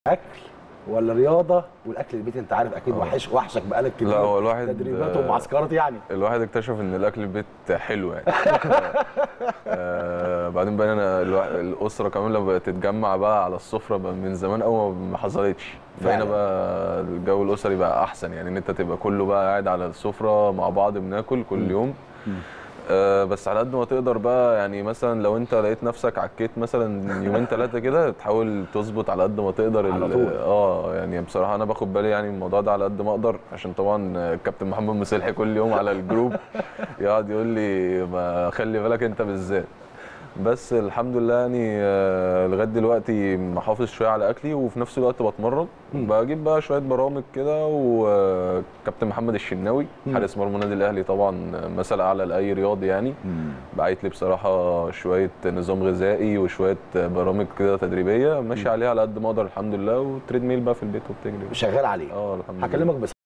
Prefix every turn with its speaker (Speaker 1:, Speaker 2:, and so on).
Speaker 1: اكل ولا رياضه والاكل البيتي انت عارف اكيد وحش وحشك بقالك كتير
Speaker 2: لا، هو الواحد-
Speaker 1: تدريبات ومعسكرات يعني
Speaker 2: الواحد اكتشف ان الاكل البيت حلو يعني آه بعدين بقى انا الوا- الاسره كمان لما بقت تتجمع بقى على السفره بقى من زمان قوي ما حصلتش بقينا
Speaker 1: فعلا.
Speaker 2: بقى الجو الاسري بقى احسن يعني ان انت تبقى كله بقى قاعد على السفره مع بعض بناكل كل يوم آه بس على قد ما تقدر بقى يعني مثلا لو انت لقيت نفسك عكيت مثلا يومين ثلاثه كده تحاول تظبط على قد ما تقدر ال-
Speaker 1: على طول.
Speaker 2: اه يعني بصراحه انا باخد بالي يعني من الموضوع ده على قد ما اقدر عشان طبعا الكابتن محمد مسلحي كل يوم على الجروب يقعد يقول لي ما خلي بالك انت بالذات بس الحمد لله يعني آه، لغايه دلوقتي محافظ شويه على اكلي وفي نفس الوقت بتمرن بجيب بقى شويه برامج كده وكابتن محمد الشناوي حارس مرمى النادي الاهلي طبعا مثل اعلى لاي رياضي يعني بعت لي بصراحه شويه نظام غذائي وشويه برامج كده تدريبيه ماشي عليها على قد ما اقدر الحمد لله وتريد ميل بقى في البيت وبتجري
Speaker 1: شغال عليه
Speaker 2: اه الحمد لله
Speaker 1: هكلمك بس